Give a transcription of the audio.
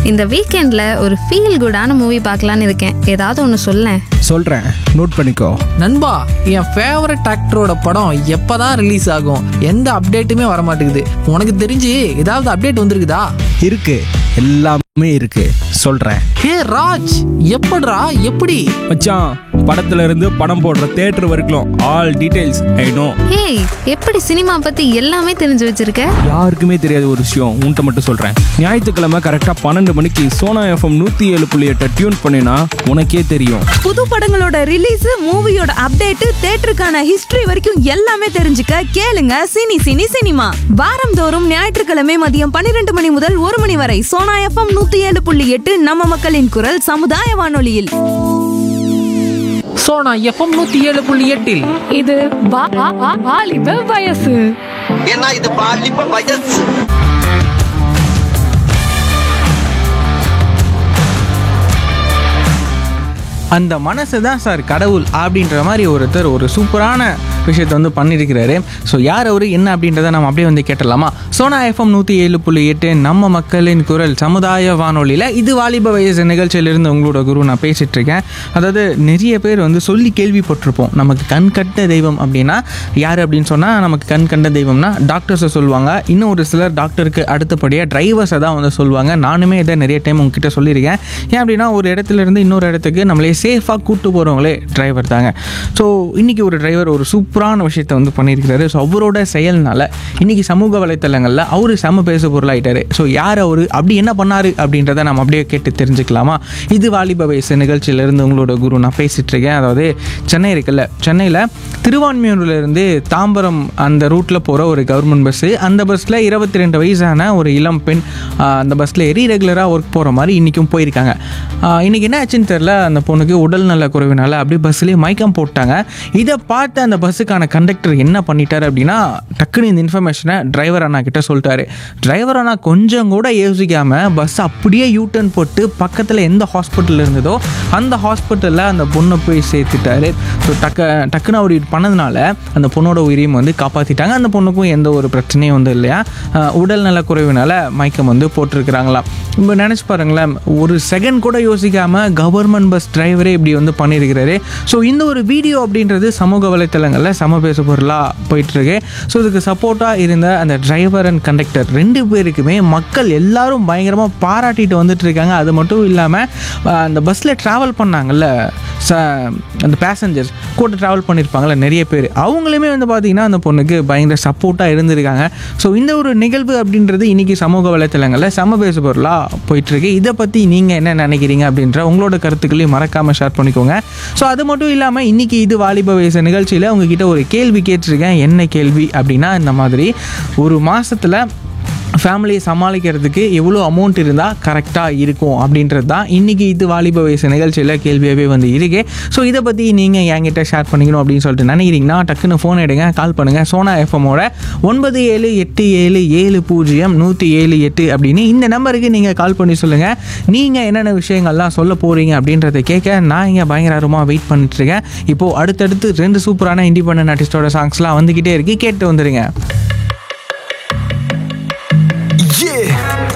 இந்த வீக்கெண்டில் ஒரு ஃபீல் குடான மூவி பார்க்கலான்னு இருக்கேன் ஏதாவது ஒன்று சொல்லேன் சொல்கிறேன் நோட் பண்ணிக்கோ நண்பா என் ஃபேவரட் ஆக்டரோட படம் எப்பதான் ரிலீஸ் ஆகும் எந்த அப்டேட்டுமே வர மாட்டேங்குது உனக்கு தெரிஞ்சு ஏதாவது அப்டேட் வந்திருக்குதா இருக்கு எல்லாமே இருக்கு சொல்கிறேன் ஹே ராஜ் எப்படிடா எப்படி மச்சான் படத்துல இருந்து படம் போடுற தேட்டர் வரைக்கும் ஆல் டீடைல்ஸ் ஐ நோ ஏய் எப்படி சினிமா பற்றி எல்லாமே தெரிஞ்சு வச்சிருக்க யாருக்குமே தெரியாத ஒரு விஷயம் உன்கிட்ட மட்டும் சொல்கிறேன் ஞாயிற்றுக்கிழமை கரெக்டாக பன்னெண்டு மணிக்கு சோனா எஃப்எம் நூற்றி ஏழு புள்ளி எட்டை டியூன் பண்ணினா உனக்கே தெரியும் புது படங்களோட ரிலீஸ் மூவியோட அப்டேட் தேட்டருக்கான ஹிஸ்டரி வரைக்கும் எல்லாமே தெரிஞ்சுக்க கேளுங்க சினி சினி சினிமா வாரந்தோறும் ஞாயிற்றுக்கிழமை மதியம் பன்னிரண்டு மணி முதல் ஒரு மணி வரை சோனா எஃப்எம் நூத்தி ஏழு புள்ளி எட்டு நம்ம மக்களின் குரல் சமுதாய வானொலியில் சோனா எஃப்எம் நூத்தி ஏழு புள்ளி எட்டில் இது வா- வா- வா- வாலிப வயசு ஏன்னா இது பாலிப்ப வயசு அந்த மனசு தான் சார் கடவுள் அப்படின்ற மாதிரி ஒருத்தர் ஒரு சூப்பரான விஷயத்தை வந்து பண்ணியிருக்கிறாரு ஸோ யார் அவர் என்ன அப்படின்றத நம்ம அப்படியே வந்து கேட்டலாமா சோனா எஃப்எம் நூற்றி ஏழு புள்ளி எட்டு நம்ம மக்களின் குரல் சமுதாய வானொலியில் இது வாலிப வயசு நிகழ்ச்சியிலிருந்து உங்களோட குரு நான் பேசிகிட்டு இருக்கேன் அதாவது நிறைய பேர் வந்து சொல்லி கேள்விப்பட்டிருப்போம் நமக்கு கண் கட்ட தெய்வம் அப்படின்னா யார் அப்படின்னு சொன்னால் நமக்கு கண் கண்ட தெய்வம்னா டாக்டர்ஸை சொல்லுவாங்க இன்னும் ஒரு சிலர் டாக்டருக்கு அடுத்தபடியாக டிரைவர்ஸை தான் வந்து சொல்லுவாங்க நானுமே இதை நிறைய டைம் உங்ககிட்ட சொல்லியிருக்கேன் ஏன் அப்படின்னா ஒரு இடத்துல இருந்து இன்னொரு இடத்துக்கு நம்மளே சேஃபாக கூட்டு போகிறவங்களே டிரைவர் தாங்க ஸோ இன்றைக்கி ஒரு டிரைவர் ஒரு சூப்பரான விஷயத்தை வந்து பண்ணியிருக்கிறாரு ஸோ அவரோட செயல்னால இன்றைக்கி சமூக வலைத்தளங்களில் அவர் செம பேச பொருளாயிட்டாரு ஸோ யார் அவர் அப்படி என்ன பண்ணார் அப்படின்றத நம்ம அப்படியே கேட்டு தெரிஞ்சுக்கலாமா இது வாலிப வயசு நிகழ்ச்சியிலேருந்து உங்களோட குரு நான் பேசிகிட்டு இருக்கேன் அதாவது சென்னை இருக்குல்ல சென்னையில் திருவான்மியூர்லேருந்து தாம்பரம் அந்த ரூட்டில் போகிற ஒரு கவர்மெண்ட் பஸ்ஸு அந்த பஸ்ஸில் இருபத்தி ரெண்டு வயசான ஒரு இளம் பெண் ஆஹ், அந்த பஸ்ஸில் ஏறி ரெகுலராக ஒர்க் போகிற மாதிரி இன்றைக்கும் போயிருக்காங்க ஆஹ், இன்னைக்கு என்ன ஆச்சுன்னு தெரில அந்த பொண்ணுக்கு உடல் நல குறைவினால அப்படியே பஸ்ஸிலே மயக்கம் போட்டாங்க இதை பார்த்து அந்த பஸ்ஸுக்கான கண்டக்டர் என்ன பண்ணிட்டார் அப்படின்னா டக்குன்னு இந்த இன்ஃபர்மேஷனை டிரைவர் அண்ணா கிட்ட சொல்லிட்டாரு டிரைவர் அண்ணா கொஞ்சம் கூட யோசிக்காமல் பஸ் அப்படியே யூ டர்ன் போட்டு பக்கத்தில் எந்த ஹாஸ்பிட்டல் இருந்ததோ அந்த ஹாஸ்பிட்டலில் அந்த பொண்ணை போய் சேர்த்துட்டாரு ஸோ டக்கு டக்குன்னு அவர் இது பண்ணதுனால அந்த பொண்ணோட உயிரையும் வந்து காப்பாற்றிட்டாங்க அந்த பொண்ணுக்கும் எந்த ஒரு பிரச்சனையும் வந்து இல்லையா அஹ் உடல் நல குறைவினால மயக்கம் வந்து போட்டிருக்கிறாங்களாம் இப்போ நினச்சி பாருங்களேன் ஒரு செகண்ட் கூட யோசிக்காமல் கவர்மெண்ட் பஸ் டிரைவரே இப்படி வந்து பண்ணியிருக்கிறாரு ஸோ இந்த ஒரு வீடியோ அப்படின்றது சமூக வலைத்தளங்களில் சம பேசு பொருளாக போயிட்டுருக்கு ஸோ இதுக்கு சப்போர்ட்டாக இருந்த அந்த டிரைவர் அண்ட் கண்டக்டர் ரெண்டு பேருக்குமே மக்கள் எல்லாரும் பயங்கரமாக பாராட்டிட்டு வந்துட்டு இருக்காங்க அது மட்டும் இல்லாமல் அந்த பஸ்ஸில் ட்ராவல் பண்ணாங்கல்ல ச அந்த பேசஞ்சர்ஸ் கூட ட்ராவல் பண்ணியிருப்பாங்கல்ல நிறைய பேர் அவங்களுமே வந்து பார்த்திங்கன்னா அந்த பொண்ணுக்கு பயங்கர சப்போர்ட்டாக இருந்திருக்காங்க ஸோ இந்த ஒரு நிகழ்வு அப்படின்றது இன்றைக்கி சமூக வலைத்தளங்களில் சம பேசு பொருளாக போயிட்டுருக்கு இதை பற்றி நீங்கள் என்ன நினைக்கிறீங்க அப்படின்ற உங்களோட கருத்துக்களையும் மறக்காமல் ஷேர் பண்ணிக்கோங்க ஸோ அது மட்டும் இல்லாமல் இன்றைக்கி இது வாலிப வயசு நிகழ்ச்சியில் உங்ககிட்ட ஒரு கேள்வி கேட்டிருக்கேன் என்ன கேள்வி அப்படின்னா இந்த மாதிரி ஒரு மாதத்தில் ஃபேமிலியை சமாளிக்கிறதுக்கு எவ்வளோ அமௌண்ட் இருந்தால் கரெக்டாக இருக்கும் அப்படின்றது தான் இன்றைக்கி இது வாலிப வயசு நிகழ்ச்சியில் கேள்வியாகவே வந்து இருக்கு ஸோ இதை பற்றி நீங்கள் என்கிட்ட ஷேர் பண்ணிக்கணும் அப்படின்னு சொல்லிட்டு நினைக்கிறீங்கன்னா டக்குன்னு ஃபோன் எடுங்க கால் பண்ணுங்கள் சோனா எஃப்எம்மோட ஒன்பது ஏழு எட்டு ஏழு ஏழு பூஜ்ஜியம் நூற்றி ஏழு எட்டு அப்படின்னு இந்த நம்பருக்கு நீங்கள் கால் பண்ணி சொல்லுங்கள் நீங்கள் என்னென்ன விஷயங்கள்லாம் சொல்ல போகிறீங்க அப்படின்றத கேட்க நான் இங்கே பயங்கரமாக வெயிட் பண்ணிட்டுருக்கேன் இப்போது அடுத்தடுத்து ரெண்டு சூப்பரான இண்டிபெண்டன்ட் ஆர்டிஸ்டோட சாங்ஸ்லாம் வந்துக்கிட்டே இருக்கு கேட்டு வந்துடுங்க